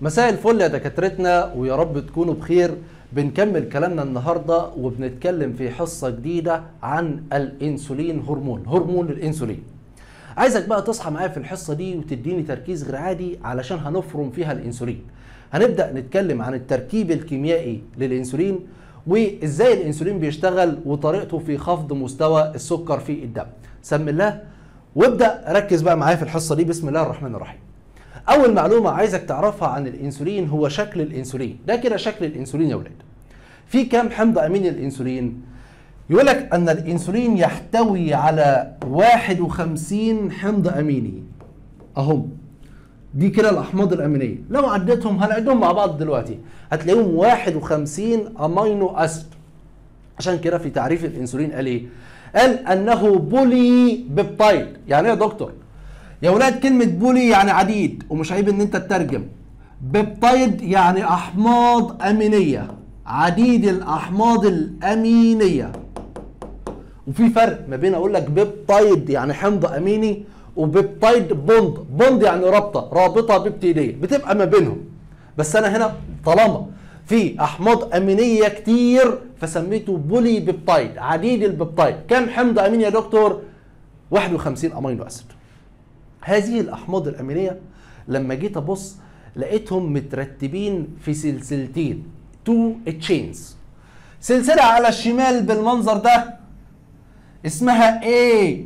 مساء الفل يا دكاترتنا ويا رب تكونوا بخير بنكمل كلامنا النهارده وبنتكلم في حصه جديده عن الانسولين هرمون هرمون الانسولين عايزك بقى تصحى معايا في الحصه دي وتديني تركيز غير عادي علشان هنفرم فيها الانسولين هنبدا نتكلم عن التركيب الكيميائي للانسولين وازاي الانسولين بيشتغل وطريقته في خفض مستوى السكر في الدم سم الله وابدا ركز بقى معايا في الحصه دي بسم الله الرحمن الرحيم اول معلومه عايزك تعرفها عن الانسولين هو شكل الانسولين ده كده شكل الانسولين يا ولاد في كام حمض امين الانسولين يقول لك ان الانسولين يحتوي على 51 حمض اميني اهم دي كده الاحماض الامينيه لو عديتهم هنعدهم مع بعض دلوقتي هتلاقيهم 51 امينو اسيد عشان كده في تعريف الانسولين قال ايه قال انه بولي بيبتايد يعني ايه يا دكتور يا ولاد كلمة بولي يعني عديد ومش عيب ان انت تترجم بيبتايد يعني احماض امينية عديد الاحماض الامينية وفي فرق ما بين اقول لك بيبتايد يعني حمض اميني وبيبتايد بوند بوند يعني رابطة رابطة بيبتيدية بتبقى ما بينهم بس انا هنا طالما في احماض امينية كتير فسميته بولي بيبتايد عديد البيبتايد كم حمض اميني يا دكتور 51 امينو اسيد هذه الاحماض الامينيه لما جيت ابص لقيتهم مترتبين في سلسلتين تو تشينز سلسله على الشمال بالمنظر ده اسمها A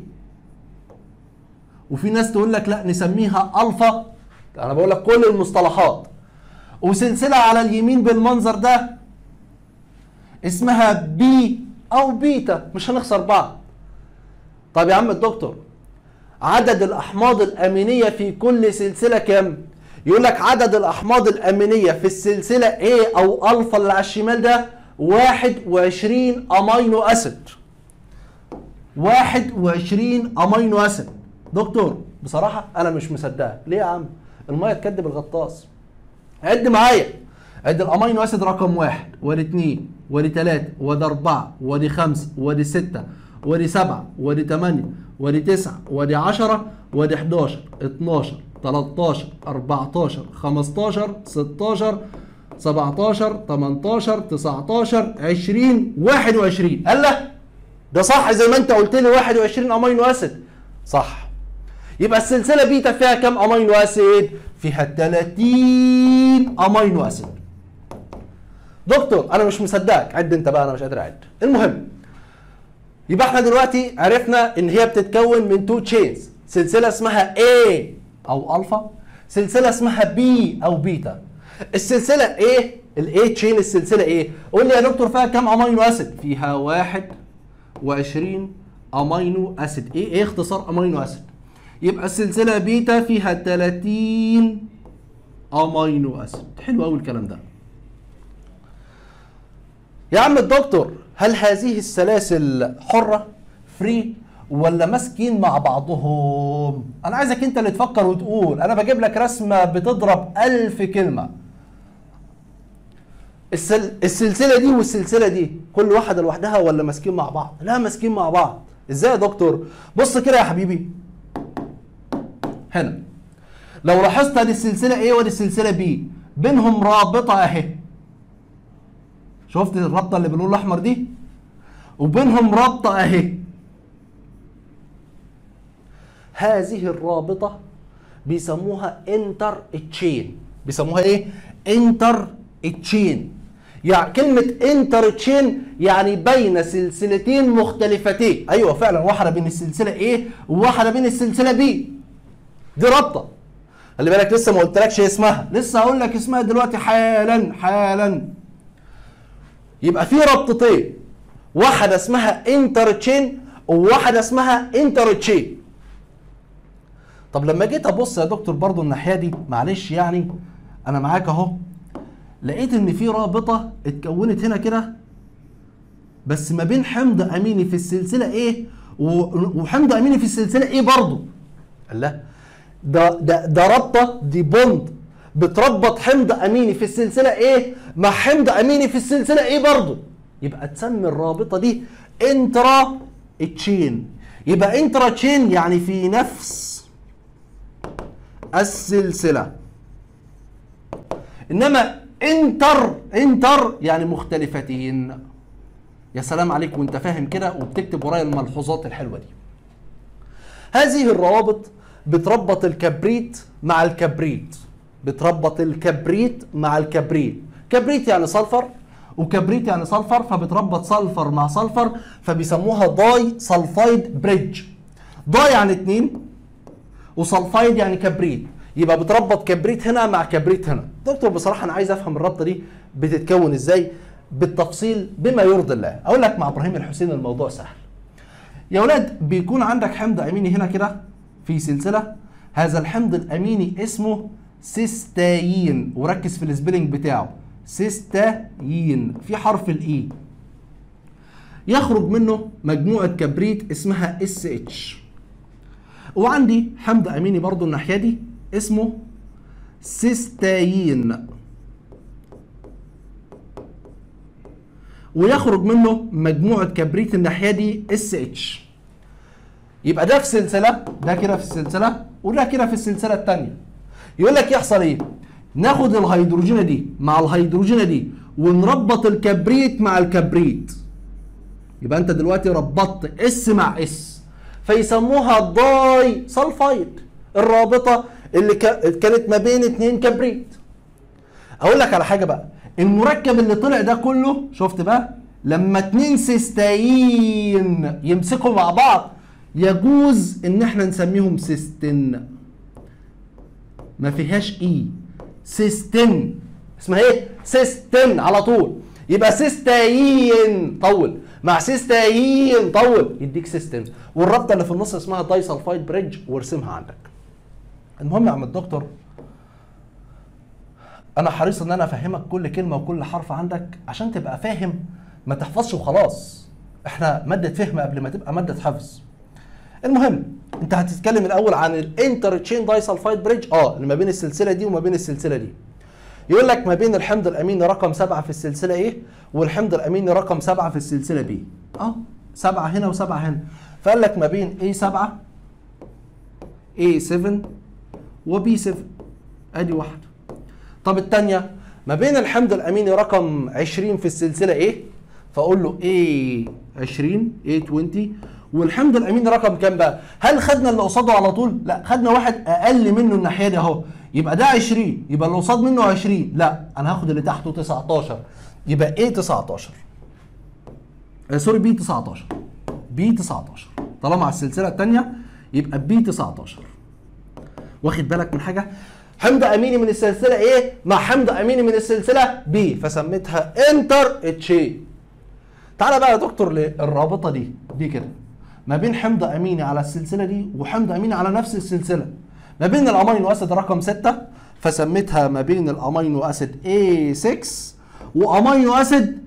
وفي ناس تقول لك لا نسميها الفا انا بقول لك كل المصطلحات وسلسله على اليمين بالمنظر ده اسمها بي او بيتا مش هنخسر بعض طب يا عم الدكتور عدد الاحماض الامينيه في كل سلسله كام يقول لك عدد الاحماض الامينيه في السلسله A او الفا اللي على الشمال ده 21 امينو اسيد 21 امينو اسيد دكتور بصراحه انا مش مصدقك ليه يا عم الميه تكدب الغطاس عد معايا عد الامينو اسيد رقم واحد وادي اثنين وادي ثلاثة وادي أربعة وادي خمسة وادي ستة وادي سبعة وادي ثمانية وادي تسعة وادي عشرة وادي 11 12 13 14 15 16 17 18 19 20 21 قال لا ده صح زي ما انت قلت لي 21 امينو اسيد صح يبقى السلسله بيتا فيها كام امينو اسيد فيها 30 امينو اسيد دكتور انا مش مصدقك عد انت بقى انا مش قادر اعد المهم يبقى احنا دلوقتي عرفنا ان هي بتتكون من تو تشينز سلسله اسمها A او الفا سلسله اسمها B او بيتا السلسله A الاي تشين السلسله ايه قول لي يا دكتور فيها كام امينو اسيد فيها 21 امينو اسيد ايه ايه اختصار امينو اسيد يبقى السلسله بيتا فيها 30 امينو اسيد حلو قوي الكلام ده يا عم الدكتور هل هذه السلاسل حرة فري ولا ماسكين مع بعضهم انا عايزك انت اللي تفكر وتقول انا بجيب لك رسمة بتضرب ألف كلمة السل... السلسلة دي والسلسلة دي كل واحدة لوحدها ولا ماسكين مع بعض لا ماسكين مع بعض ازاي يا دكتور بص كده يا حبيبي هنا لو لاحظت ادي السلسلة A وادي السلسلة B بينهم رابطة اهي شفت الرابطه اللي باللون الاحمر دي وبينهم رابطه اهي هذه الرابطه بيسموها انتر تشين بيسموها ايه انتر تشين يعني كلمة انتر تشين يعني بين سلسلتين مختلفتين ايوه فعلا واحدة بين السلسلة ايه وواحدة بين السلسلة بي دي رابطة خلي بالك لسه ما قلتلكش اسمها لسه هقول لك اسمها دلوقتي حالا حالا يبقى في ربطتين واحده اسمها انتر تشين وواحده اسمها انتر تشين طب لما جيت ابص يا دكتور برضو الناحيه دي معلش يعني انا معاك اهو لقيت ان في رابطه اتكونت هنا كده بس ما بين حمض اميني في السلسله ايه وحمض اميني في السلسله ايه برضو الله ده ده ده رابطه دي بوند بتربط حمض اميني في السلسله ايه مع حمض اميني في السلسله ايه برضه يبقى تسمي الرابطه دي انترا تشين يبقى انترا تشين يعني في نفس السلسله انما انتر انتر يعني مختلفتين يا سلام عليك وانت فاهم كده وبتكتب ورايا الملحوظات الحلوه دي هذه الروابط بتربط الكبريت مع الكبريت بتربط الكبريت مع الكبريت كبريت يعني صلفر وكبريت يعني صلفر فبتربط صلفر مع صلفر فبيسموها داي سلفايد بريدج داي يعني اتنين وسلفايد يعني كبريت يبقى بتربط كبريت هنا مع كبريت هنا دكتور بصراحه انا عايز افهم الرابطه دي بتتكون ازاي بالتفصيل بما يرضي الله اقول لك مع ابراهيم الحسين الموضوع سهل يا ولاد بيكون عندك حمض اميني هنا كده في سلسله هذا الحمض الاميني اسمه سيستايين وركز في السبيلنج بتاعه سيستايين في حرف الاي يخرج منه مجموعه كبريت اسمها اس اتش وعندي حمض اميني برضو الناحيه دي اسمه سيستايين ويخرج منه مجموعه كبريت الناحيه دي اس اتش يبقى ده في سلسله ده كده في السلسله وده كده في السلسله الثانيه يقول لك يحصل ايه ناخد الهيدروجينه دي مع الهيدروجينه دي ونربط الكبريت مع الكبريت يبقى انت دلوقتي ربطت اس مع اس فيسموها داي سلفايد الرابطه اللي كانت ما بين اتنين كبريت اقول لك على حاجه بقى المركب اللي طلع ده كله شفت بقى لما اتنين سيستايين يمسكوا مع بعض يجوز ان احنا نسميهم سيستن ما فيهاش اي سيستن اسمها ايه سيستن على طول يبقى سيستايين طول مع سيستايين طول يديك سيستم والرابطه اللي في النص اسمها داي سلفايد بريدج وارسمها عندك المهم يا عم الدكتور انا حريص ان انا افهمك كل كلمه وكل حرف عندك عشان تبقى فاهم ما تحفظش وخلاص احنا ماده فهم قبل ما تبقى ماده حفظ المهم انت هتتكلم الاول عن الانتر تشين داي سلفايد بريدج اه اللي ما بين السلسله دي وما بين السلسله دي يقول لك ما بين الحمض الاميني رقم سبعة في السلسله ايه والحمض الاميني رقم سبعة في السلسله بي اه سبعة هنا وسبعة هنا فقال لك ما بين A7 A7 وB7 ادي واحده طب الثانيه ما بين الحمض الاميني رقم 20 في السلسله ايه فاقول له A20 A20 والحمض الاميني رقم كام بقى هل خدنا اللي قصاده على طول لا خدنا واحد اقل منه الناحيه دي اهو يبقى ده 20 يبقى اللي قصاد منه 20 لا انا هاخد اللي تحته 19 يبقى A 19 آه سوري B 19 B 19 طالما على السلسله الثانيه يبقى B 19 واخد بالك من حاجه حمض اميني من السلسله ايه مع حمض اميني من السلسله بي فسميتها انتر تشين تعالى بقى يا دكتور للرابطه دي دي كده ما بين حمض اميني على السلسله دي وحمض اميني على نفس السلسله ما بين الامينو اسيد رقم 6 فسميتها ما بين الامينو اسيد A6 وامينو اسيد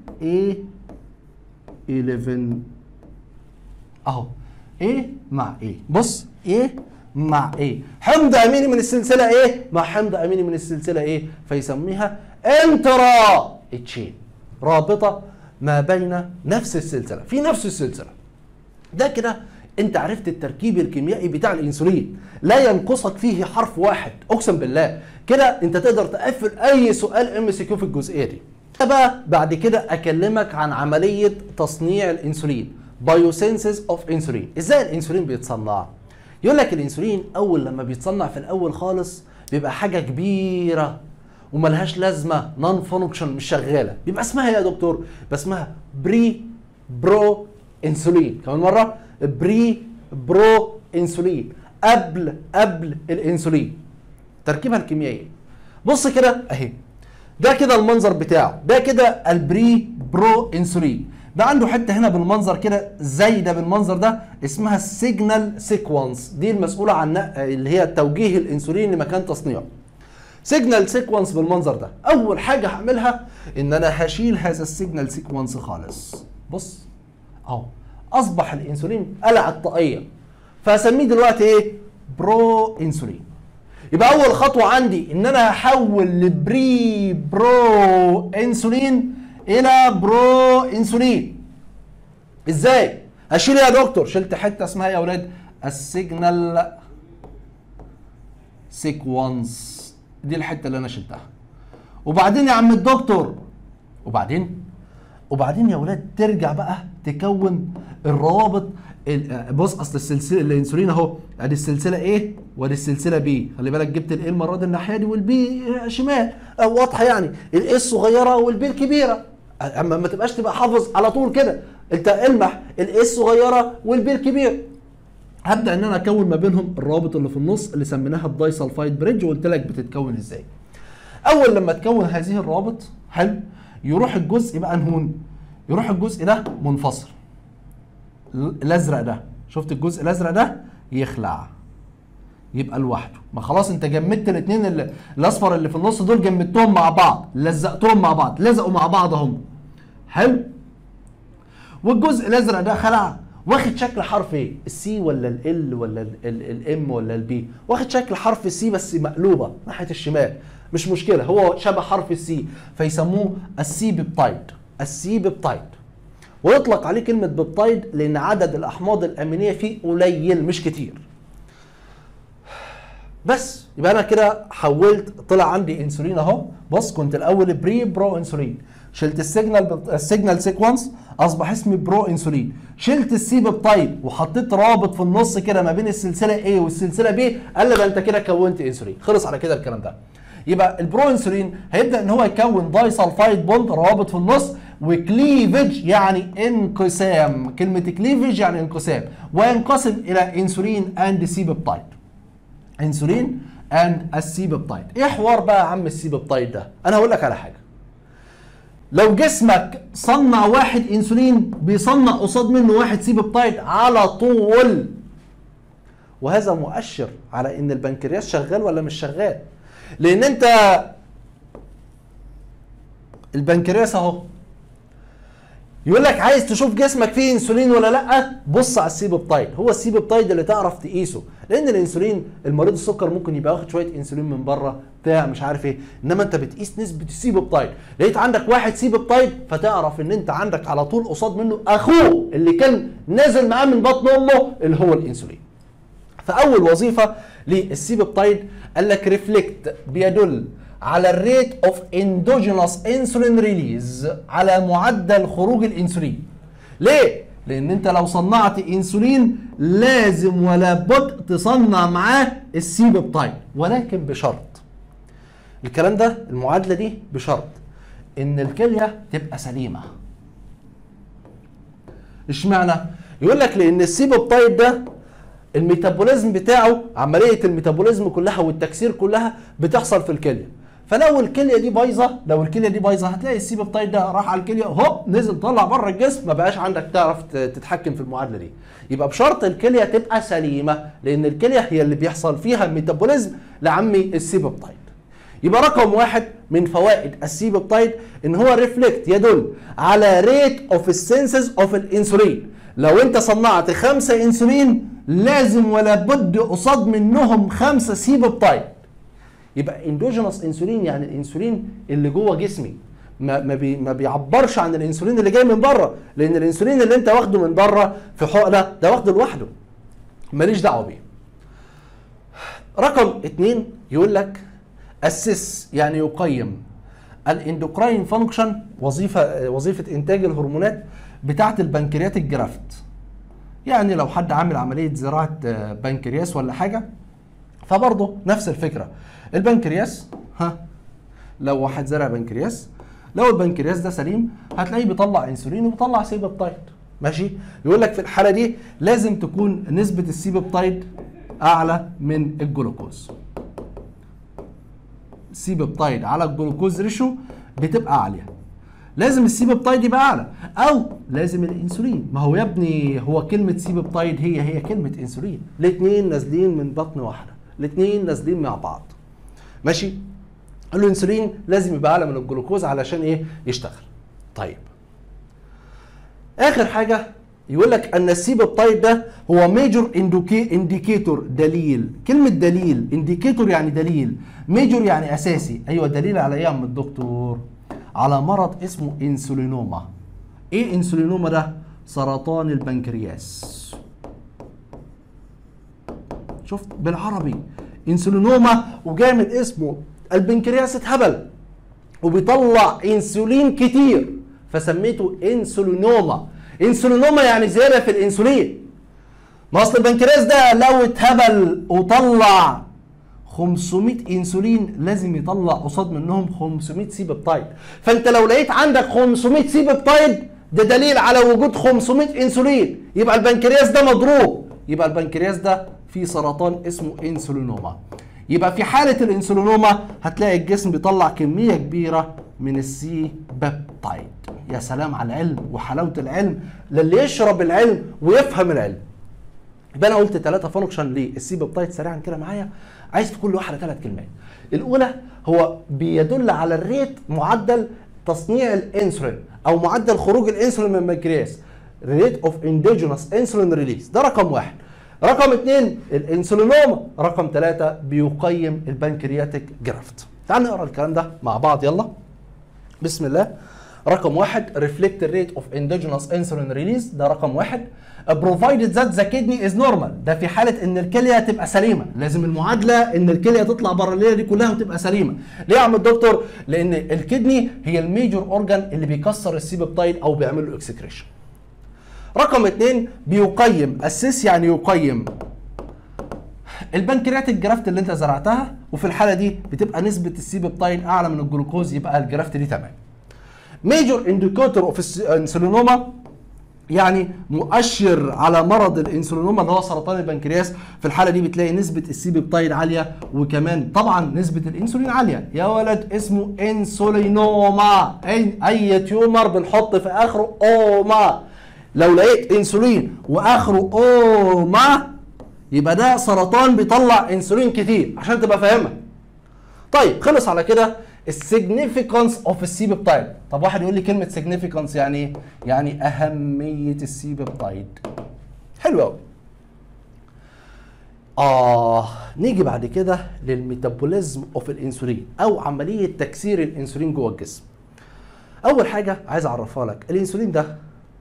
A11 اهو A مع A بص A مع A حمض اميني من السلسله ايه مع حمض اميني من السلسله ايه فيسميها انترا تشين رابطه ما بين نفس السلسله في نفس السلسله ده كده انت عرفت التركيب الكيميائي بتاع الانسولين لا ينقصك فيه حرف واحد اقسم بالله كده انت تقدر تقفل اي سؤال ام سي كيو في الجزئيه دي بقى بعد كده اكلمك عن عمليه تصنيع الانسولين بايوسينسيس اوف انسولين ازاي الانسولين بيتصنع يقول لك الانسولين اول لما بيتصنع في الاول خالص بيبقى حاجه كبيره وملهاش لازمه نون فانكشن مش شغاله بيبقى اسمها ايه يا دكتور يبقى اسمها بري برو انسولين كمان مره بري برو انسولين قبل قبل الانسولين تركيبها الكيميائي بص كده اهي ده كده المنظر بتاعه ده كده البري برو انسولين ده عنده حته هنا بالمنظر كده زي ده بالمنظر ده اسمها السيجنال سيكونس دي المسؤوله عن اللي هي توجيه الانسولين لمكان تصنيعه سيجنال سيكونس بالمنظر ده اول حاجه هعملها ان انا هشيل هذا السيجنال سيكونس خالص بص اهو اصبح الانسولين قلع الطاقيه فهسميه دلوقتي ايه برو انسولين يبقى اول خطوه عندي ان انا هحول لبري برو انسولين الى برو انسولين ازاي اشيل يا دكتور شلت حته اسمها يا اولاد السيجنال سيكونس دي الحته اللي انا شلتها وبعدين يا عم الدكتور وبعدين وبعدين يا ولاد ترجع بقى تكون الروابط ال- بص اصل السلسله الانسولين اهو ادي السلسله ايه وادي السلسله بي خلي بالك جبت الايه المره دي الناحيه دي والبي شمال أو واضحه يعني الايه الصغيره والبي الكبيره اما ما تبقاش تبقى حافظ على طول كده انت المح الايه الصغيره والبي الكبير هبدا ان انا اكون ما بينهم الروابط اللي في النص اللي سميناها الداي سلفايد بريدج وقلت لك بتتكون ازاي اول لما تكون هذه الروابط حلو يروح الجزء بقى نهون يروح الجزء ده منفصل الازرق ده شفت الجزء الازرق ده يخلع يبقى لوحده ما خلاص انت جمدت الاثنين اللي الاصفر اللي في النص دول جمدتهم مع بعض لزقتهم مع بعض لزقوا مع بعض هم حلو والجزء الازرق ده خلع واخد شكل حرف ايه السي ولا ال ولا الام ولا البي واخد شكل حرف السي بس مقلوبه ناحيه الشمال مش مشكله هو شبه حرف السي فيسموه السي بيبتايد السي بيبتايد ويطلق عليه كلمه بيبتايد لان عدد الاحماض الامينيه فيه قليل مش كتير بس يبقى انا كده حولت طلع عندي انسولين اهو بص كنت الاول بري برو انسولين شلت السيجنال السيجنال سيكونس اصبح اسمي برو انسولين شلت السي بيبتايد وحطيت رابط في النص كده ما بين السلسله A والسلسله B قال لي ده انت كده كونت انسولين خلص على كده الكلام ده يبقى البرو انسولين هيبدا ان هو يكون داي سلفايد بوند روابط في النص وكليفج يعني انقسام كلمه كليفج يعني انقسام وينقسم الى انسولين اند سي بيبتايد انسولين اند السي بيبتايد ايه حوار بقى يا عم السي بيبتايد ده انا هقول لك على حاجه لو جسمك صنع واحد انسولين بيصنع قصاد منه واحد سي بيبتايد على طول وهذا مؤشر على ان البنكرياس شغال ولا مش شغال لان انت البنكرياس اهو يقول لك عايز تشوف جسمك فيه انسولين ولا لا بص على السي بيبتايد هو السي بيبتايد اللي تعرف تقيسه لان الانسولين المريض السكر ممكن يبقى واخد شويه انسولين من بره بتاع مش عارف ايه انما انت بتقيس نسبه السي بيبتايد لقيت عندك واحد سي بيبتايد فتعرف ان انت عندك على طول قصاد منه اخوه اللي كان نازل معاه من بطن امه اللي هو الانسولين فاول وظيفه للسي بيبتايد قال لك ريفلكت بيدل على الريت اوف اندوجينوس انسولين ريليز على معدل خروج الانسولين ليه لان انت لو صنعت انسولين لازم ولا بد تصنع معاه السي بيبتايد ولكن بشرط الكلام ده المعادله دي بشرط ان الكليه تبقى سليمه اشمعنى يقول لك لان السي بيبتايد ده الميتابوليزم بتاعه عمليه الميتابوليزم كلها والتكسير كلها بتحصل في الكليه فلو الكليه دي بايظه لو الكليه دي بايظه هتلاقي السي بيبتايد ده راح على الكليه هوب نزل طلع بره الجسم ما بقاش عندك تعرف تتحكم في المعادله دي يبقى بشرط الكليه تبقى سليمه لان الكليه هي اللي بيحصل فيها الميتابوليزم لعمي السي بيبتايد يبقى رقم واحد من فوائد السي بيبتايد ان هو ريفلكت يدل على ريت اوف السنسز اوف الانسولين لو انت صنعت خمسه انسولين لازم ولا بد قصاد منهم خمسه سي بيبتايد يبقى اندوجينوس انسولين يعني الانسولين اللي جوه جسمي ما ما, بي ما بيعبرش عن الانسولين اللي جاي من بره لان الانسولين اللي انت واخده من بره في حقنه ده واخده لوحده ماليش دعوه بيه رقم اتنين يقول لك اسس يعني يقيم الاندوكراين فانكشن وظيفه وظيفه انتاج الهرمونات بتاعه البنكريات الجرافت يعني لو حد عامل عمليه زراعه بنكرياس ولا حاجه فبرضه نفس الفكره البنكرياس ها لو واحد زرع بنكرياس لو البنكرياس ده سليم هتلاقيه بيطلع انسولين وبيطلع سيبابتايد ماشي يقول لك في الحاله دي لازم تكون نسبه السيبابتايد اعلى من الجلوكوز السيبابتايد على الجلوكوز ريشو بتبقى عاليه لازم السيبابتايد يبقى اعلى او لازم الانسولين ما هو يا ابني هو كلمه سيبابتايد هي هي كلمه انسولين الاثنين نازلين من بطن واحده الاثنين نازلين مع بعض ماشي الانسولين لازم يبقى اعلى من الجلوكوز علشان ايه يشتغل طيب اخر حاجه يقول لك ان السيبابتايد ده هو ميجور انديكيتور دليل كلمه دليل انديكيتور يعني دليل ميجور يعني اساسي ايوه دليل على ايه يا عم الدكتور على مرض اسمه انسولينوما ايه انسولينوما ده سرطان البنكرياس شفت بالعربي انسولينوما وجاي من اسمه البنكرياس اتهبل وبيطلع انسولين كتير فسميته انسولينوما انسولينوما يعني زياده في الانسولين ما اصل البنكرياس ده لو اتهبل وطلع 500 انسولين لازم يطلع قصاد منهم 500 سي بيبتايد فانت لو لقيت عندك 500 سي بيبتايد ده دليل على وجود 500 انسولين يبقى البنكرياس ده مضروب يبقى البنكرياس ده فيه سرطان اسمه انسولينوما يبقى في حاله الانسولينوما هتلاقي الجسم بيطلع كميه كبيره من السي بيبتايد يا سلام على العلم وحلاوه العلم للي يشرب العلم ويفهم العلم يبقى انا قلت ثلاثه فانكشن للسي بيبتايد سريعا كده معايا عايز في كل واحده ثلاث كلمات الاولى هو بيدل على الريت معدل تصنيع الانسولين او معدل خروج الانسولين من البنكرياس ريت اوف اندوجينوس انسولين ريليز ده رقم واحد رقم اثنين الانسولينوما رقم ثلاثة بيقيم البنكرياتيك جرافت تعال نقرا الكلام ده مع بعض يلا بسم الله رقم واحد ريفلكت ريت اوف اندوجينوس انسولين ريليز ده رقم واحد بروفايدد ذات ذا كدني از نورمال ده في حاله ان الكليه تبقى سليمه لازم المعادله ان الكليه تطلع بره الليله دي كلها وتبقى سليمه ليه يا عم الدكتور لان الكدني هي الميجور اورجان اللي بيكسر السيبيبتايد او بيعمل له اكسكريشن رقم اثنين بيقيم اسس يعني يقيم البنكرياتيك جرافت اللي انت زرعتها وفي الحاله دي بتبقى نسبه السيبيبتاين اعلى من الجلوكوز يبقى الجرافت دي تمام ميجور انديكاتور اوف انسولينوما يعني مؤشر على مرض الانسولينوما اللي هو سرطان البنكرياس في الحاله دي بتلاقي نسبه السيبيبتايد عاليه وكمان طبعا نسبه الانسولين عاليه يا ولد اسمه انسولينوما اي اي تيومر بنحط في اخره اوما لو لقيت انسولين واخره اوما يبقى ده سرطان بيطلع انسولين كتير عشان تبقى فاهمها طيب خلص على كده السيجنيفيكانس اوف السي بيبتايد طب واحد يقول لي كلمه سيجنيفيكانس يعني ايه يعني اهميه السي بيبتايد حلو قوي اه نيجي بعد كده للميتابوليزم اوف الانسولين او عمليه تكسير الانسولين جوه الجسم اول حاجه عايز اعرفها لك الانسولين ده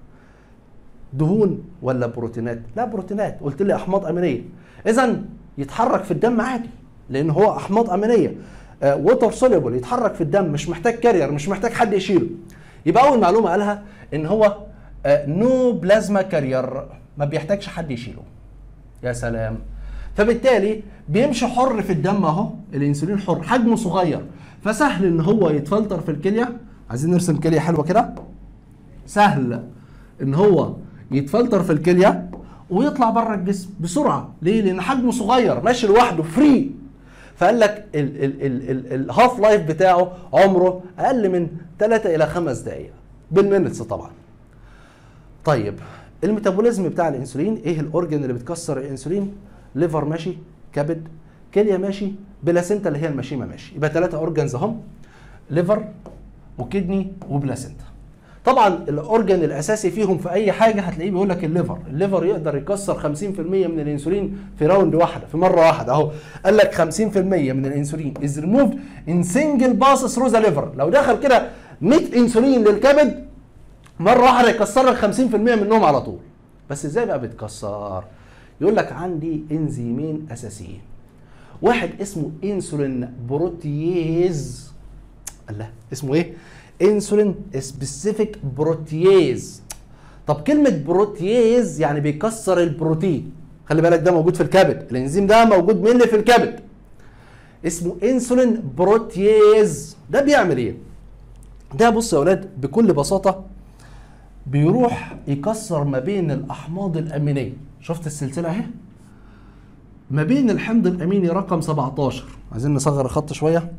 دهون ولا بروتينات لا بروتينات قلت لي احماض امينيه اذا يتحرك في الدم عادي لان هو احماض امينيه ووتر سوليبل يتحرك في الدم مش محتاج كارير مش محتاج حد يشيله يبقى اول معلومه قالها ان هو نو بلازما كارير ما بيحتاجش حد يشيله يا سلام فبالتالي بيمشي حر في الدم اهو الانسولين حر حجمه صغير فسهل ان هو يتفلتر في الكليه عايزين نرسم كليه حلوه كده سهل ان هو يتفلتر في الكليه ويطلع بره الجسم بسرعه ليه لان حجمه صغير ماشي لوحده فري فقال لك الهاف لايف بتاعه عمره اقل من 3 الى 5 دقائق بالمينتس طبعا طيب الميتابوليزم بتاع الانسولين ايه الاورجن اللي بتكسر الانسولين ليفر ماشي كبد كليه ماشي بلاسنتا اللي هي المشيمه ماشي يبقى ثلاثه اورجنز اهم ليفر وكدني وبلاسنتا طبعا الاورجن الاساسي فيهم في اي حاجه هتلاقيه بيقول لك الليفر الليفر يقدر يكسر 50% من الانسولين في راوند واحده في مره واحده اهو قال لك 50% من الانسولين از ريموفد ان سنجل باس ثرو ذا ليفر لو دخل كده 100 انسولين للكبد مره واحده يكسر لك 50% منهم على طول بس ازاي بقى بيتكسر يقول لك عندي انزيمين اساسيين واحد اسمه انسولين بروتييز الله اسمه ايه انسولين سبيسيفيك بروتييز طب كلمه بروتييز يعني بيكسر البروتين خلي بالك ده موجود في الكبد الانزيم ده موجود مين في الكبد اسمه انسولين بروتييز ده بيعمل ايه ده بص يا اولاد بكل بساطه بيروح يكسر ما بين الاحماض الامينيه شفت السلسله اهي ما بين الحمض الاميني رقم 17 عايزين نصغر الخط شويه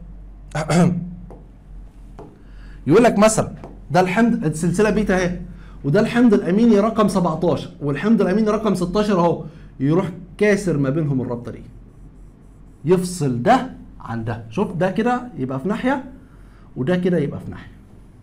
يقول لك مثلا ده الحمض السلسله بيتا اهي وده الحمض الاميني رقم 17 والحمض الاميني رقم 16 اهو يروح كاسر ما بينهم الرابطه دي يفصل ده عن ده شوف ده كده يبقى في ناحيه وده كده يبقى في ناحيه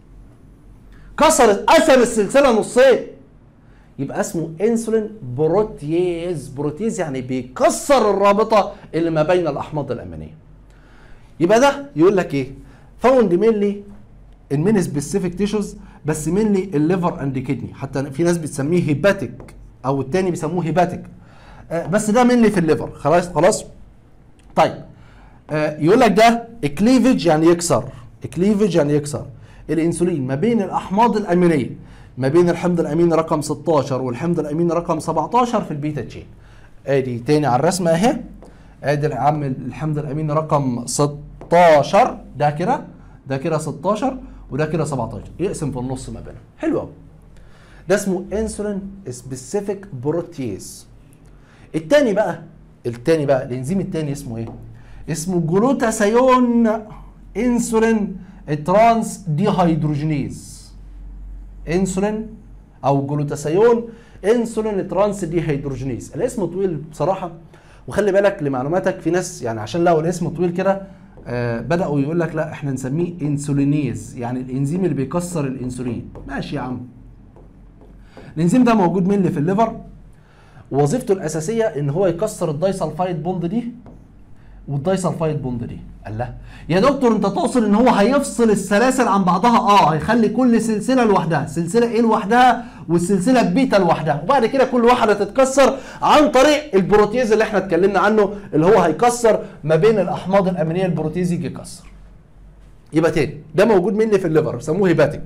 كسرت قسم السلسله نصين يبقى اسمه انسولين بروتييز بروتييز يعني بيكسر الرابطه اللي ما بين الاحماض الامينيه يبقى ده يقول لك ايه فاوند مينلي المين سبيسيفيك تيشوز بس مينلي الليفر اند كدني حتى في ناس بتسميه هيباتيك او التاني بيسموه هيباتيك آه بس ده مينلي في الليفر خلاص خلاص طيب آه يقول لك ده كليفج يعني يكسر كليفج يعني يكسر الانسولين ما بين الاحماض الامينيه ما بين الحمض الاميني رقم 16 والحمض الاميني رقم 17 في البيتا تشين ادي تاني على الرسمه اهي ادي يا عم الحمض الاميني رقم 16 ده كده ده كده 16 وده كده 17 يقسم في النص ما بينهم حلو قوي ده اسمه انسولين سبيسيفيك بروتيز التاني بقى التاني بقى الانزيم التاني اسمه ايه اسمه جلوتاثيون انسولين ترانس ديهيدروجينيز انسولين او جلوتاثيون انسولين ترانس ديهيدروجينيز الاسم طويل بصراحه وخلي بالك لمعلوماتك في ناس يعني عشان لقوا الاسم طويل كده آه بداوا يقول لك لا احنا نسميه انسولينيز يعني الانزيم اللي بيكسر الانسولين ماشي يا عم الانزيم ده موجود من في الليفر وظيفته الاساسيه ان هو يكسر الدايسلفايد بوند دي والدايسلفايد بوند دي قال لا يا دكتور انت تقصد ان هو هيفصل السلاسل عن بعضها اه هيخلي كل سلسله لوحدها سلسله ايه لوحدها والسلسله بيتا لوحدها وبعد كده كل واحده تتكسر عن طريق البروتيز اللي احنا اتكلمنا عنه اللي هو هيكسر ما بين الاحماض الامينيه البروتيز يجي يكسر يبقى تاني ده موجود مني في الليفر بيسموه هيباتيك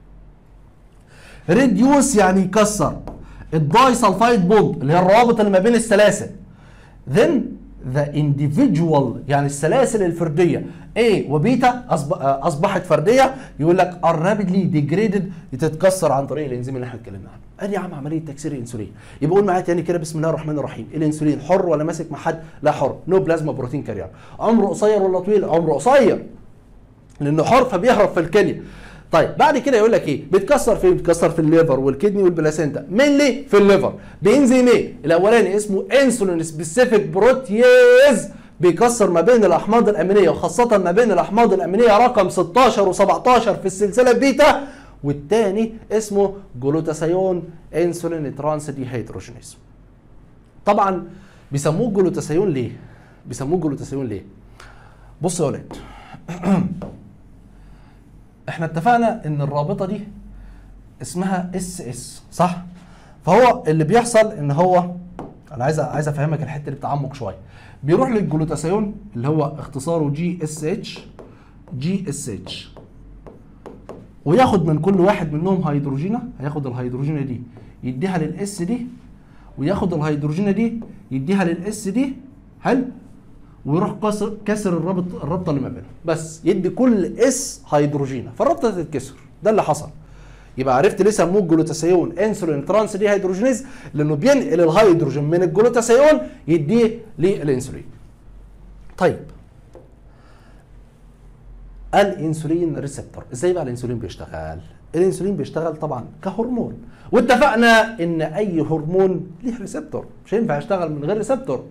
ريديوس يعني يكسر الداي سلفايد بوند اللي هي الروابط اللي ما بين السلاسل then the individual يعني السلاسل الفرديه A وبيتا اصبحت فرديه يقول لك are rapidly degraded تتكسر عن طريق الانزيم اللي احنا اتكلمنا عنه ادي يا عم عمليه تكسير الانسولين يبقى قول معايا تاني كده بسم الله الرحمن الرحيم الانسولين حر ولا ماسك مع حد لا حر نو بلازما بروتين كارير عمره قصير ولا طويل عمره قصير لانه حر فبيهرب في الكليه طيب بعد كده يقول لك ايه بيتكسر فين بيتكسر في الليفر والكدني والبلاسينتا مينلي في الليفر بانزيم ايه الاولاني اسمه انسولين سبيسيفيك بروتيز بيكسر ما بين الاحماض الامينيه وخاصه ما بين الاحماض الامينيه رقم 16 و17 في السلسله بيتا والثاني اسمه جلوتاثيون انسولين ترانس ديهيدروجينيز طبعا بيسموه جلوتاثيون ليه بيسموه جلوتاثيون ليه بص يا ولاد احنا اتفقنا ان الرابطه دي اسمها اس اس صح فهو اللي بيحصل ان هو انا عايز عايز افهمك الحته دي بتعمق شويه بيروح للجلوتاثيون اللي هو اختصاره جي اس اتش جي اس اتش وياخد من كل واحد منهم هيدروجينه هياخد الهيدروجينه دي يديها للاس دي وياخد الهيدروجينه دي يديها للاس دي حلو ويروح كسر كسر الرابط الرابطه اللي ما بينهم بس يدي كل اس هيدروجينه فالرابطه تتكسر ده اللي حصل يبقى عرفت ليه سموه الجلوتاثيون انسولين ترانس دي هيدروجينيز لانه بينقل الهيدروجين من الجلوتاثيون يديه للانسولين طيب الانسولين ريسبتور ازاي بقى الانسولين بيشتغل الانسولين بيشتغل طبعا كهرمون واتفقنا ان اي هرمون ليه ريسبتور مش هينفع يشتغل من غير ريسبتور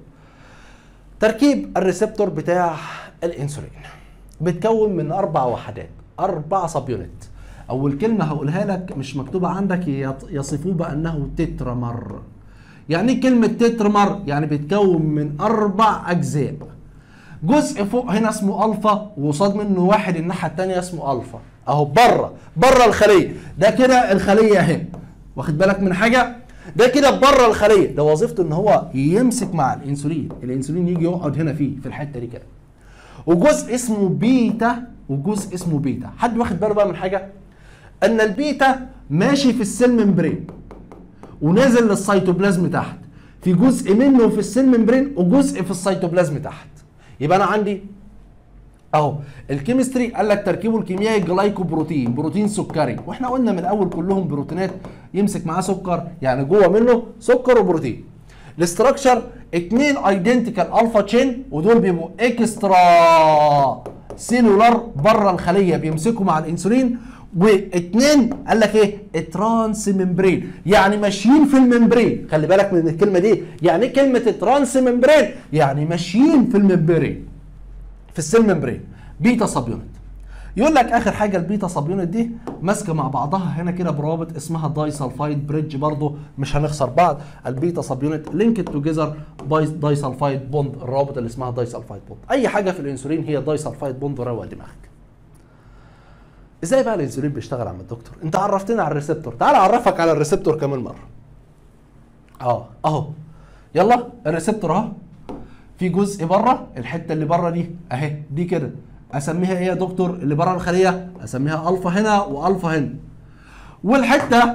تركيب الريسبتور بتاع الانسولين بيتكون من اربع وحدات اربع سب يونت اول كلمه هقولها لك مش مكتوبه عندك يصفوه بانه تترمر يعني ايه كلمه تترمر يعني بيتكون من اربع اجزاء جزء فوق هنا اسمه الفا وقصاد منه واحد الناحيه الثانيه اسمه الفا اهو بره بره الخليه ده كده الخليه اهي واخد بالك من حاجه ده كده بره الخليه ده وظيفته ان هو يمسك مع الانسولين الانسولين يجي يقعد هنا فيه في الحته دي كده وجزء اسمه بيتا وجزء اسمه بيتا حد واخد باله بقى من حاجه ان البيتا ماشي في السيل ممبرين ونازل للسيتوبلازم تحت في جزء منه في السيل ممبرين وجزء في السيتوبلازم تحت يبقى انا عندي اهو الكيمستري قال لك تركيبه الكيميائي جلايكوبروتين بروتين سكري واحنا قلنا من الاول كلهم بروتينات يمسك معاه سكر يعني جوه منه سكر وبروتين الاستراكشر اتنين ايدنتيكال الفا تشين ودول بيبقوا اكسترا سيلولار بره الخليه بيمسكوا مع الانسولين واثنين قال لك ايه الترانس ممبرين يعني ماشيين في الممبرين خلي بالك من الكلمه دي يعني ايه كلمه الترانس ممبرين يعني ماشيين في الممبرين في السيل ممبرين بيتا سب يونت يقول لك اخر حاجه البيتا سب يونت دي ماسكه مع بعضها هنا كده برابط اسمها داي سلفايد بريدج برضه مش هنخسر بعض البيتا سب يونت لينكد توجذر باي داي سلفايد بوند الرابط اللي اسمها داي سلفايد بوند اي حاجه في الانسولين هي داي سلفايد بوند وروق دماغك ازاي بقى الانسولين بيشتغل عم الدكتور انت عرفتنا على الريسبتور تعال اعرفك على الريسبتور كمان مره اه اهو يلا الريسبتور اهو في جزء بره الحته اللي بره دي اهي دي كده اسميها ايه يا دكتور اللي بره الخليه اسميها الفا هنا والفا هنا والحته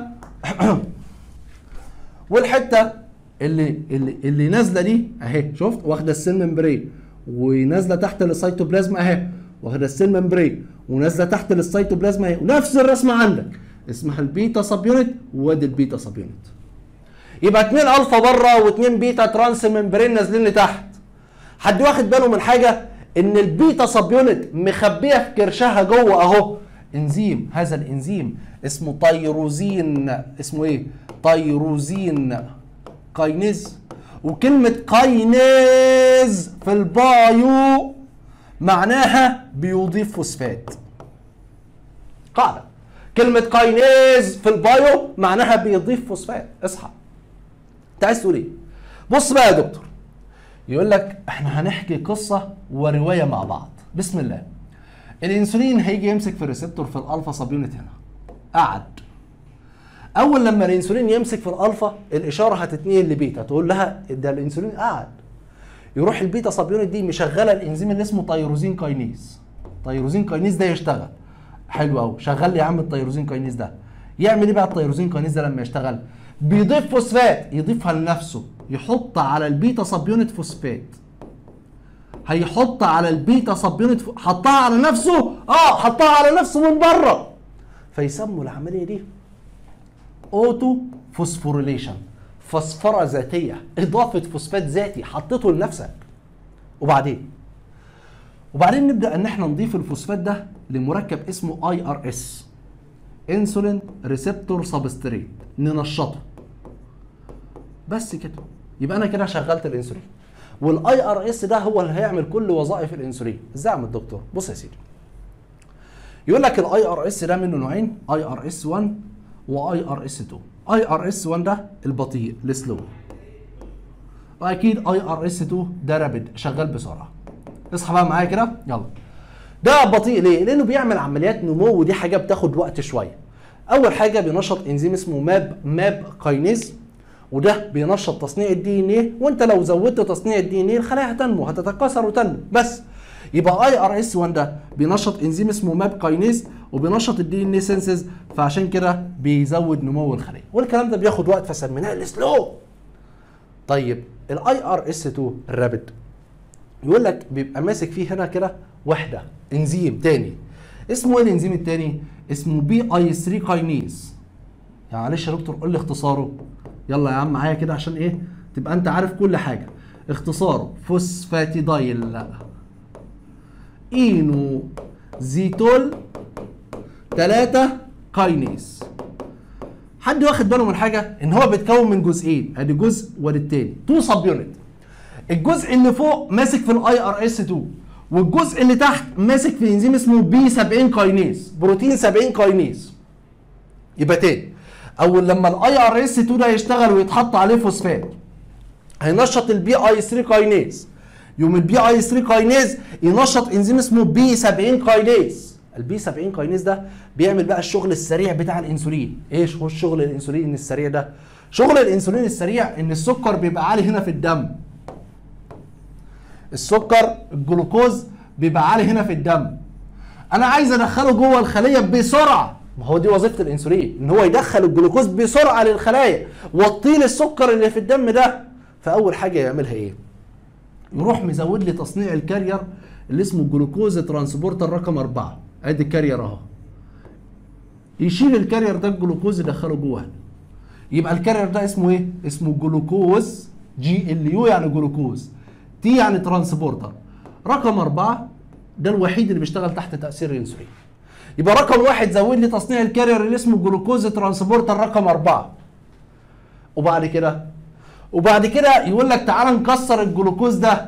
والحته اللي اللي اللي نازله دي اهي شفت واخده السيل ممبرين ونازله تحت السيتوبلازم اهي واخده السيل ممبرين ونازله تحت السيتوبلازم اهي ونفس الرسمه عندك اسمها البيتا سب يونت وادي البيتا سب يونت يبقى اتنين الفا بره واتنين بيتا ترانس ممبرين نازلين لتحت حد واخد باله من حاجه ان البيتا سب يونت مخبيه في كرشها جوه اهو انزيم هذا الانزيم اسمه تيروزين اسمه ايه تيروزين كاينيز وكلمة كاينيز في البايو معناها بيضيف فوسفات قاعدة كلمة كاينيز في البايو معناها بيضيف فوسفات اصحى انت عايز تقول ايه بص بقى يا دكتور يقول لك احنا هنحكي قصة ورواية مع بعض بسم الله الانسولين هيجي يمسك في الريسبتور في الالفا سب يونت هنا قعد اول لما الانسولين يمسك في الالفا الاشاره هتتنقل لبيتا تقول لها ده الانسولين قعد يروح البيتا سب يونت دي مشغله الانزيم اللي اسمه تيروزين كاينيز تيروزين كاينيز ده يشتغل حلو قوي شغل لي يا عم التيروزين كاينيز ده يعمل ايه بقى التيروزين كاينيز ده لما يشتغل بيضيف فوسفات يضيفها لنفسه يحط على البيتا سب يونت فوسفات هيحط على البيتا سب يونت ف... حطها على نفسه اه حطها على نفسه من بره فيسموا العمليه دي اوتو فوسفوريليشن فسفره ذاتيه اضافه فوسفات ذاتي حطيته لنفسك وبعدين وبعدين نبدا ان احنا نضيف الفوسفات ده لمركب اسمه اي ار اس انسولين ريسبتور سبستريت ننشطه بس كده يبقى انا كده شغلت الانسولين والاي ار اس ده هو اللي هيعمل كل وظائف الانسولين ازاي يا عم الدكتور بص يا سيدي يقول لك الاي ار اس ده منه نوعين اي ار اس 1 واي ار اس 2 اي ار اس 1 ده البطيء السلو واكيد اي ار اس 2 ده رابد شغال بسرعه اصحى بقى معايا كده يلا ده بطيء ليه لانه بيعمل عمليات نمو ودي حاجه بتاخد وقت شويه اول حاجه بينشط انزيم اسمه ماب ماب كاينيز وده بينشط تصنيع الدي ان ايه وانت لو زودت تصنيع الدي ان ايه الخلايا هتنمو هتتكاثر وتنمو بس يبقى اي ار اس 1 ده بينشط انزيم اسمه ماب كاينيز وبينشط الدي ان اي سينسز فعشان كده بيزود نمو الخليه والكلام ده بياخد وقت فسميناه السلو طيب الاي ار اس 2 الرابد يقول لك بيبقى ماسك فيه هنا كده وحده انزيم تاني اسمه ايه الانزيم التاني اسمه بي اي 3 كاينيز يعني معلش يا دكتور قول لي اختصاره يلا يا عم معايا كده عشان ايه تبقى انت عارف كل حاجه اختصاره فوسفاتيدايل اينو زيتول 3 كاينيز حد واخد باله من حاجه ان هو بيتكون من جزئين ادي جزء وادي التاني تو سب يونت الجزء اللي فوق ماسك في الاي ار اس 2 والجزء اللي تحت ماسك في انزيم اسمه بي 70 كاينيز بروتين 70 كاينيز يبقى تاني اول لما الاي ار اس 2 ده يشتغل ويتحط عليه فوسفات هينشط البي اي 3 كاينيز يوم البي اي 3 كاينيز ينشط انزيم اسمه بي 70 كاينيز البي 70 كاينيز ده بيعمل بقى الشغل السريع بتاع الانسولين ايش هو الشغل الانسولين السريع ده شغل الانسولين السريع ان السكر بيبقى عالي هنا في الدم السكر الجلوكوز بيبقى عالي هنا في الدم انا عايز ادخله جوه الخليه بسرعه ما هو دي وظيفه الانسولين ان هو يدخل الجلوكوز بسرعه للخلايا وطيل السكر اللي في الدم ده فاول حاجه يعملها ايه يروح مزود لي تصنيع الكارير اللي اسمه جلوكوز ترانسبورتر رقم أربعة ادي الكارير اهو يشيل الكارير ده الجلوكوز يدخله جوه يبقى الكارير ده اسمه ايه اسمه جلوكوز جي ال يو يعني جلوكوز تي يعني ترانسبورتر رقم أربعة ده الوحيد اللي بيشتغل تحت تأثير الانسولين يبقى رقم واحد زود لي تصنيع الكارير اللي اسمه جلوكوز ترانسبورتر رقم أربعة وبعد كده وبعد كده يقول لك تعالى نكسر الجلوكوز ده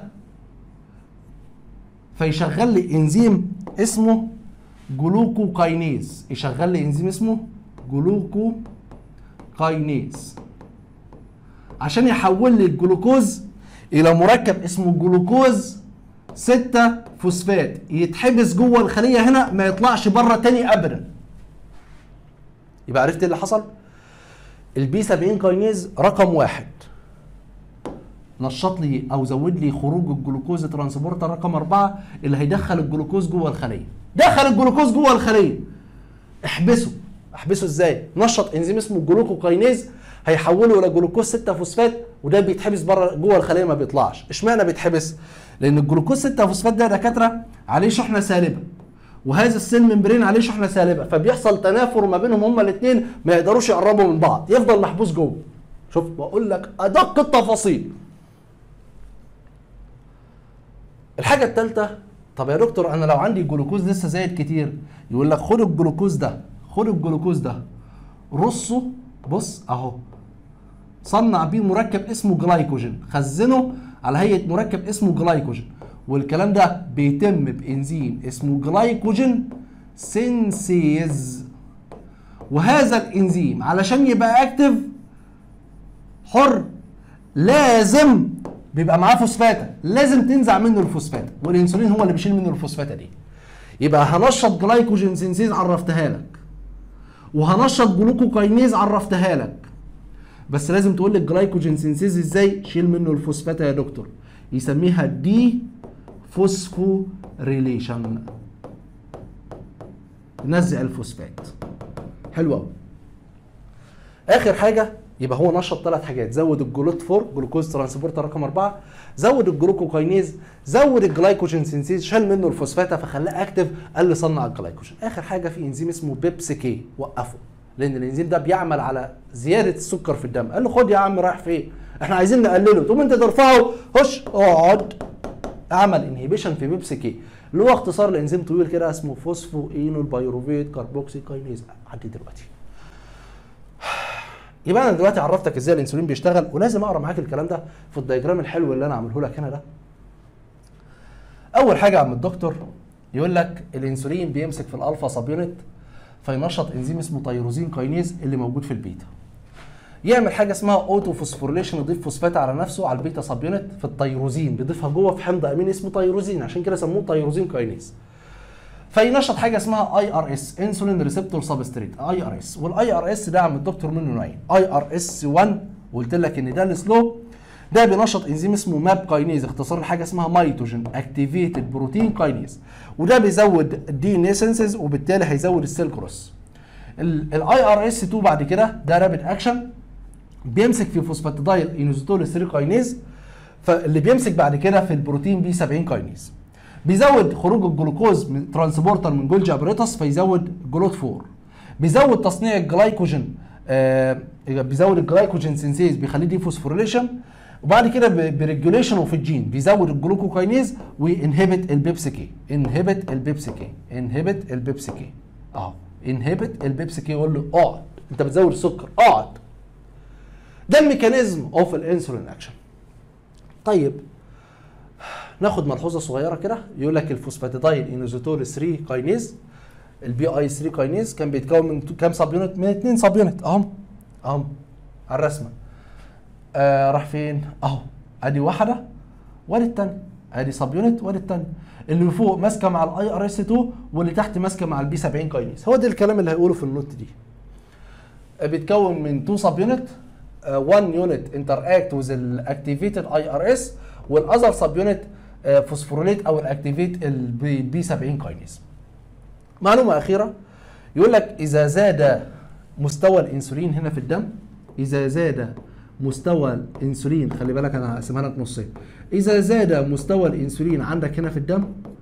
فيشغل لي انزيم اسمه جلوكوكاينيز يشغل لي انزيم اسمه جلوكوكاينيز عشان يحول لي الجلوكوز الى مركب اسمه جلوكوز 6 فوسفات يتحبس جوه الخليه هنا ما يطلعش بره تاني ابدا يبقى عرفت اللي حصل البي 70 كاينيز رقم واحد نشط لي او زود لي خروج الجلوكوز ترانسبورتر رقم أربعة اللي هيدخل الجلوكوز جوه الخليه دخل الجلوكوز جوه الخليه احبسه احبسه ازاي نشط انزيم اسمه جلوكوكاينيز هيحوله الى جلوكوز 6 فوسفات وده بيتحبس بره جوه الخليه ما بيطلعش اشمعنى بيتحبس لان الجلوكوز 6 فوسفات ده يا دكاتره عليه شحنه سالبه وهذا السيل ممبرين عليه شحنه سالبه فبيحصل تنافر ما بينهم هما الاثنين ما يقدروش يقربوا من بعض يفضل محبوس جوه شوف بقول لك ادق التفاصيل الحاجه الثالثه طب يا دكتور انا لو عندي جلوكوز لسه زايد كتير يقول لك خد الجلوكوز ده خد الجلوكوز ده رصه بص اهو صنع بيه مركب اسمه جلايكوجين خزنه على هيئه مركب اسمه جلايكوجين والكلام ده بيتم بانزيم اسمه جلايكوجين سينسيز وهذا الانزيم علشان يبقى اكتف حر لازم بيبقى معاه فوسفاتا لازم تنزع منه الفوسفاتا والانسولين هو اللي بيشيل منه الفوسفاتا دي يبقى هنشط جلايكوجين سينسيز عرفتها لك وهنشط جلوكوكاينيز عرفتها لك بس لازم تقول لي الجلايكوجين سينسيز ازاي شيل منه الفوسفاتا يا دكتور يسميها دي فوسفو ريليشن نزع الفوسفات حلو قوي اخر حاجه يبقى هو نشط ثلاث حاجات زود الجلوت 4 جلوكوز ترانسبورتر رقم أربعة زود الجلوكوكاينيز زود الجلايكوجين سينسيز شال منه الفوسفاتا فخلاه اكتف قال لي صنع الجلايكوجين اخر حاجه في انزيم اسمه بيبس كي وقفه لان الانزيم ده بيعمل على زياده السكر في الدم قال له خد يا عم رايح فين احنا عايزين نقلله تقوم انت ترفعه هش اقعد اعمل انهيبيشن في بيبس كي اللي هو اختصار لانزيم طويل كده اسمه فوسفو اينول بايروفيت كاربوكسي كاينيز عدي دلوقتي يبقى انا دلوقتي عرفتك ازاي الانسولين بيشتغل ولازم اقرا معاك الكلام ده في الدياجرام الحلو اللي انا عامله لك هنا ده اول حاجه يا عم الدكتور يقول لك الانسولين بيمسك في الالفا سب يونت فينشط انزيم اسمه تيروزين كاينيز اللي موجود في البيتا يعمل حاجه اسمها اوتو فوسفوريليشن يضيف فوسفات على نفسه على البيتا سب يونت في التيروزين بيضيفها جوه في حمض امين اسمه تيروزين عشان كده سموه تيروزين كاينيز فينشط حاجه اسمها اي ار اس انسولين ريسبتور سبستريت اي ار اس والاي ار اس ده عم الدكتور منه نوعين اي ار اس 1 وقلت لك ان ده السلو ده بينشط انزيم اسمه ماب كاينيز اختصار لحاجه اسمها ميتوجين اكتيفيتد بروتين كاينيز وده بيزود الدي ان سنسز وبالتالي هيزود السيل كروس الاي ار اس 2 بعد كده ده رابid اكشن بيمسك في فوسفاتيدايل انوزيتول 3 كاينيز فاللي بيمسك بعد كده في البروتين بي 70 كاينيز بيزود خروج الجلوكوز من ترانسبورتر من جولجي ابريتس فيزود جلوت 4 بيزود تصنيع الجلايكوجين آه بيزود الجلايكوجين سينسيز بيخليه دي فوسفوريليشن وبعد كده بريجوليشن اوف الجين بيزود الجلوكوكاينيز وانهبت البيبس كي انهبت البيبس كي انهبت البيبس كي اهو انهبت البيبس كي يقول له اقعد انت بتزود السكر اقعد ده الميكانيزم اوف الانسولين اكشن طيب ناخد ملحوظه صغيره كده يقول لك الفوسفاتيدايل انوزيتول 3 كاينيز البي اي 3 كاينيز كان بيتكون من كام سب يونت؟ من اثنين سب يونت اهم اهم على الرسمه آه راح فين؟ اهو ادي واحده وادي الثانيه ادي سب يونت وادي الثانيه اللي فوق ماسكه مع الاي ار اس 2 واللي تحت ماسكه مع البي 70 كاينيز هو ده الكلام اللي هيقوله في النوت دي آه بيتكون من 2 سب يونت 1 يونت انتراكت وذ الاكتيفيتد اي ار اس والاذر سب يونت فوسفوريليت او الاكتيفيت البي 70 كاينيز معلومه اخيره يقول لك اذا زاد مستوى الانسولين هنا في الدم اذا زاد مستوى الانسولين خلي بالك انا هقسمها لك نصين اذا زاد مستوى الانسولين عندك هنا في الدم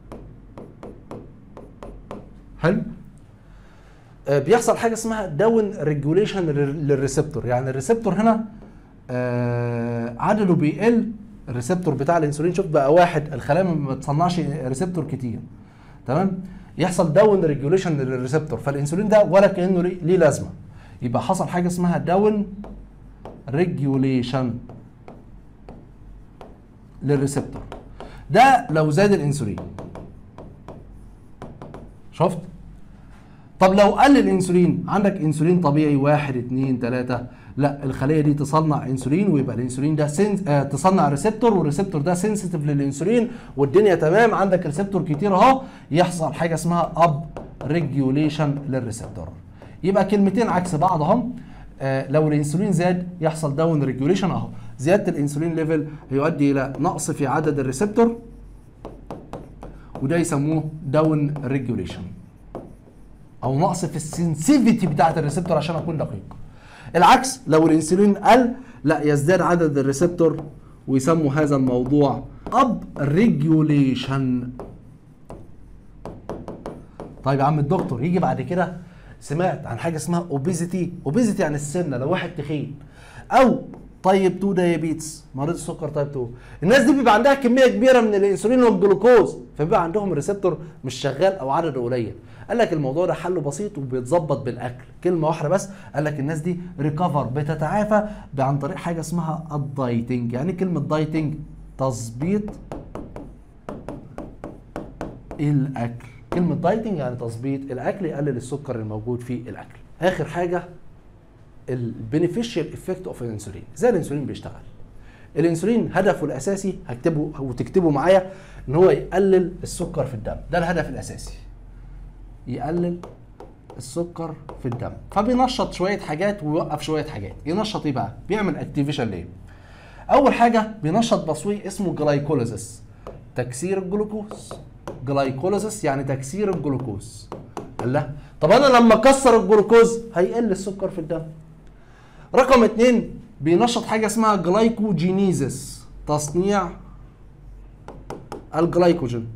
حلو آه بيحصل حاجه اسمها داون ريجوليشن للريسبتور يعني الريسبتور هنا آه عدده بيقل الريسبتور بتاع الانسولين شوف بقى واحد الخلايا ما بتصنعش ريسبتور كتير تمام يحصل داون ريجوليشن للريسبتور فالانسولين ده ولا كانه ليه لازمه يبقى حصل حاجه اسمها داون ريجوليشن للريسبتور ده لو زاد الانسولين شفت طب لو قل الانسولين عندك انسولين طبيعي واحد اتنين تلاته لا الخليه دي تصنع انسولين ويبقى الانسولين ده سنس آه تصنع ريسبتور والريسبتور ده سنسيتيف للانسولين والدنيا تمام عندك ريسبتور كتير اهو يحصل حاجه اسمها اب ريجوليشن للريسبتور يبقى كلمتين عكس بعض اهم آه لو الانسولين زاد يحصل داون ريجوليشن اهو زياده الانسولين ليفل هيؤدي الى نقص في عدد الريسبتور وده يسموه داون ريجوليشن او نقص في السنسيفيتي بتاعه الريسبتور عشان اكون دقيق العكس لو الانسولين قل لا يزداد عدد الريسبتور ويسموا هذا الموضوع اب ريجوليشن طيب يا عم الدكتور يجي بعد كده سمعت عن حاجه اسمها اوبيزيتي اوبيزيتي يعني السمنه لو واحد تخين او طيب 2 دايابيتس مريض السكر تايب 2 الناس دي بيبقى عندها كميه كبيره من الانسولين والجلوكوز فبيبقى عندهم الريسبتور مش شغال او عدده قليل قال لك الموضوع ده حله بسيط وبيتظبط بالاكل كلمه واحده بس قال لك الناس دي ريكفر بتتعافى عن طريق حاجه اسمها الدايتنج يعني كلمه دايتنج تظبيط الاكل كلمه دايتنج يعني تظبيط الاكل يقلل السكر الموجود في الاكل اخر حاجه البينيفيشال افكت اوف الانسولين ازاي الانسولين بيشتغل الانسولين هدفه الاساسي هكتبه وتكتبه معايا ان هو يقلل السكر في الدم ده الهدف الاساسي يقلل السكر في الدم فبينشط شويه حاجات ويوقف شويه حاجات ينشط ايه بقى بيعمل اكتيفيشن ليه اول حاجه بينشط تصوير اسمه جلايكوليزس تكسير الجلوكوز جلايكوليزس يعني تكسير الجلوكوز الله طب انا لما اكسر الجلوكوز هيقل السكر في الدم رقم اتنين بينشط حاجه اسمها جلايكوجينيزس تصنيع الجلايكوجين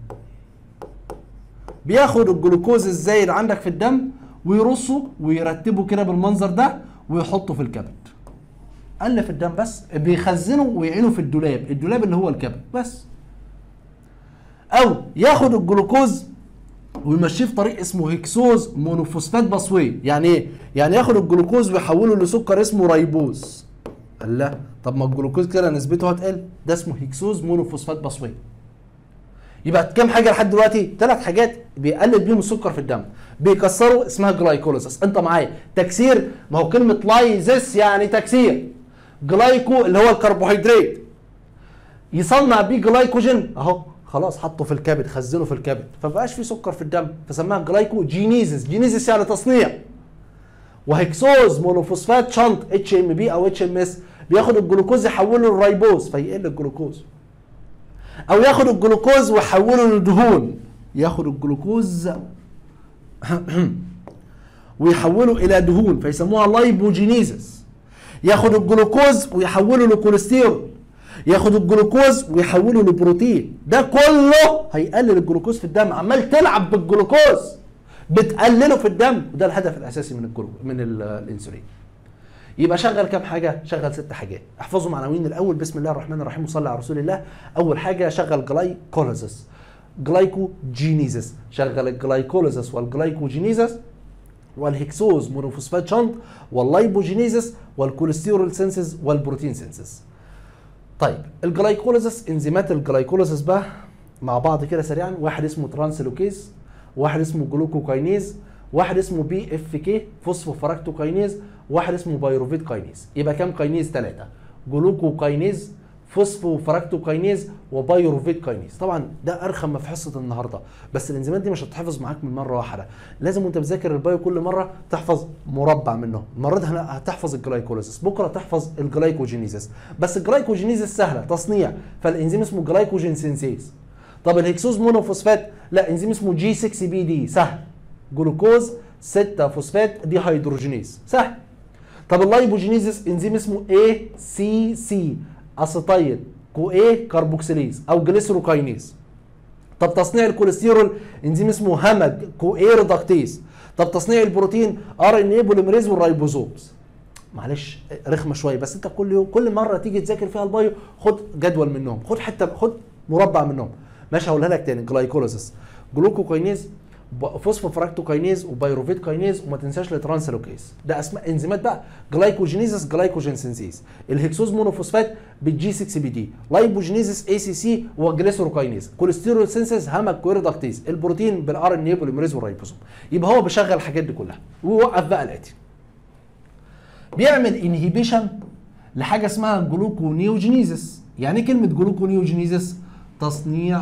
بياخد الجلوكوز الزايد عندك في الدم ويرصه ويرتبه كده بالمنظر ده ويحطه في الكبد قل في الدم بس بيخزنه ويعينه في الدولاب الدولاب اللي هو الكبد بس او ياخد الجلوكوز ويمشيه في طريق اسمه هيكسوز مونوفوسفات باسوي يعني ايه يعني ياخد الجلوكوز ويحوله لسكر اسمه رايبوز الله طب ما الجلوكوز كده نسبته هتقل ده اسمه هيكسوز مونوفوسفات باسوي يبقى كام حاجه لحد دلوقتي ثلاث حاجات بيقلل بيهم السكر في الدم بيكسروا اسمها جلايكوليسيس انت معايا تكسير ما هو كلمه لايزس يعني تكسير جلايكو اللي هو الكربوهيدرات يصنع بيه جلايكوجين اهو خلاص حطه في الكبد خزنه في الكبد فبقاش في سكر في الدم فسماها جلايكو جينيزس جينيزس يعني تصنيع وهيكسوز مونوفوسفات شنط اتش ام بي او اتش ام اس بياخد الجلوكوز يحوله للرايبوز فيقل الجلوكوز او ياخد الجلوكوز ويحوله لدهون ياخد الجلوكوز ويحوله الى دهون فيسموها لايبوجينيزس ياخد الجلوكوز ويحوله لكوليسترول ياخد الجلوكوز ويحوله لبروتين ده كله هيقلل الجلوكوز في الدم عمال تلعب بالجلوكوز بتقلله في الدم وده الهدف الاساسي من الجلو من الانسولين يبقى شغل كام حاجه شغل ست حاجات احفظوا معنويين الاول بسم الله الرحمن الرحيم وصلي على رسول الله اول حاجه شغل جلايكوليزس جلايكوجينيزس شغل الجلايكوليزس والجلايكوجينيزس والهكسوز مونوفوسفات شنط واللايبوجينيزس والكوليسترول سينسز والبروتين سينسز طيب الجلايكوليزس انزيمات الجلايكوليزس بقى مع بعض كده سريعا واحد اسمه ترانسلوكيز واحد اسمه جلوكوكاينيز واحد اسمه بي اف كي فوسفوفراكتوكاينيز واحد اسمه بايروفيت كاينيز يبقى كام كاينيز ثلاثه جلوكوكاينيز فوسفوفراكتوكاينيز وبايروفيت كاينيز طبعا ده ارخم ما في حصه النهارده بس الانزيمات دي مش هتحفظ معاك من مره واحده لازم وانت بتذاكر البايو كل مره تحفظ مربع منهم المره دي هتحفظ الجلايكوليسيس بكره تحفظ الجلايكوجينيزس بس الجلايكوجينيزس سهله تصنيع فالانزيم اسمه جلايكوجين سينسيز طب الهكسوز مونوفوسفات لا انزيم اسمه جي 6 بي دي سهل جلوكوز 6 فوسفات دي هيدروجينيز سهل طب اللايبوجينيزس انزيم اسمه اي سي سي اسيتايل كو ايه كاربوكسيليز او جليسروكاينيز طب تصنيع الكوليسترول انزيم اسمه همج كو ايه ريدكتيز طب تصنيع البروتين ار ان اي بوليمريز والرايبوزومز معلش رخمه شويه بس انت كل يوم كل مره تيجي تذاكر فيها البايو خد جدول منهم خد حته خد مربع منهم ماشي هقولها لك تاني جلايكوليسيس جلوكوكاينيز فوسفوفراكتوكاينيز وبايروفيت كاينيز وما تنساش الترانسلوكيز ده اسماء انزيمات بقى جلايكوجينيزس جلايكوجين سينسيز الهكسوز مونوفوسفات بالجي 6 بي دي لايبوجينيزس اي سي سي وجليسروكاينيز كوليسترول سينسيز هامك كويردكتيز البروتين بالار ان اي بوليمريز والرايبوزوم يبقى هو بيشغل الحاجات دي كلها ويوقف بقى الاتي بيعمل انهيبيشن لحاجه اسمها جلوكونيوجينيزس يعني ايه كلمه جلوكونيوجينيزس تصنيع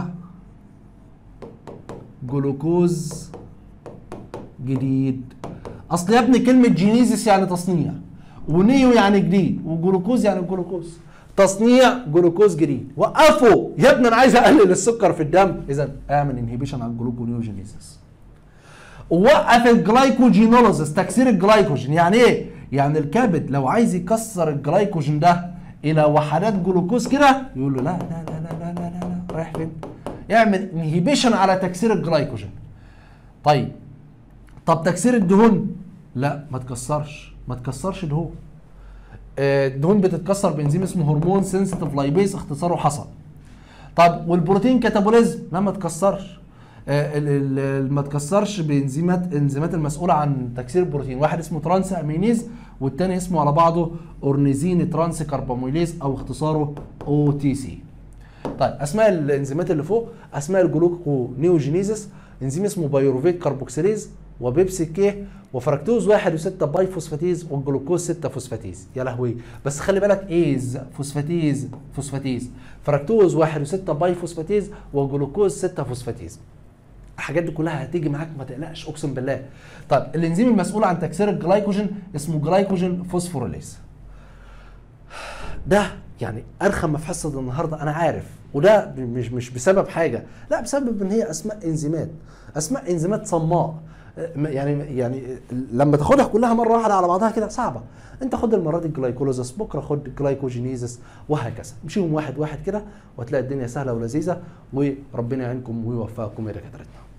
جلوكوز جديد اصل يا ابني كلمه جينيزيس يعني تصنيع ونيو يعني جديد وجلوكوز يعني جلوكوز تصنيع جلوكوز جديد وقفوا يا ابني انا عايز اقلل السكر في الدم اذا اعمل انهيبيشن على الجلوكونيوجينيسيس وقف الجلايكوجينوليزس تكسير الجلايكوجين يعني ايه يعني الكبد لو عايز يكسر الجلايكوجين ده الى وحدات جلوكوز كده يقول له لا لا لا لا لا لا, لا, لا. رايح فين يعمل انهيبيشن على تكسير الجلايكوجين طيب طب تكسير الدهون لا ما تكسرش ما تكسرش دهون آه، الدهون بتتكسر بانزيم اسمه هرمون سنسيتيف لايبيز اختصاره حصل طب والبروتين كاتابوليزم لا ما تكسرش آه، ال- ال- ال- ما تكسرش بانزيمات انزيمات المسؤوله عن تكسير البروتين واحد اسمه ترانس امينيز والتاني اسمه على بعضه اورنيزين ترانس كرباميليز او اختصاره او تي سي طيب اسماء الانزيمات اللي فوق اسماء الجلوكونيوجينيزس انزيم اسمه بايروفيت كاربوكسيليز وبيبسي كي وفركتوز واحد وستة باي فوسفاتيز والجلوكوز 6 فوسفاتيز يا لهوي بس خلي بالك ايز فوسفاتيز فوسفاتيز فركتوز واحد وستة باي فوسفاتيز وجلوكوز 6 فوسفاتيز الحاجات دي كلها هتيجي معاك ما تقلقش اقسم بالله طيب الانزيم المسؤول عن تكسير الجلايكوجين اسمه جلايكوجين فوسفوريليز ده يعني ارخم ما في حصه النهارده انا عارف وده مش مش بسبب حاجه لا بسبب ان هي اسماء انزيمات اسماء انزيمات صماء يعني يعني لما تاخدها كلها مره واحده على بعضها كده صعبه انت خد المره دي الجلايكولوزس بكره خد الجلايكوجينيزس وهكذا امشيهم واحد واحد كده وهتلاقي الدنيا سهله ولذيذه وربنا يعينكم ويوفقكم يا دكاترتنا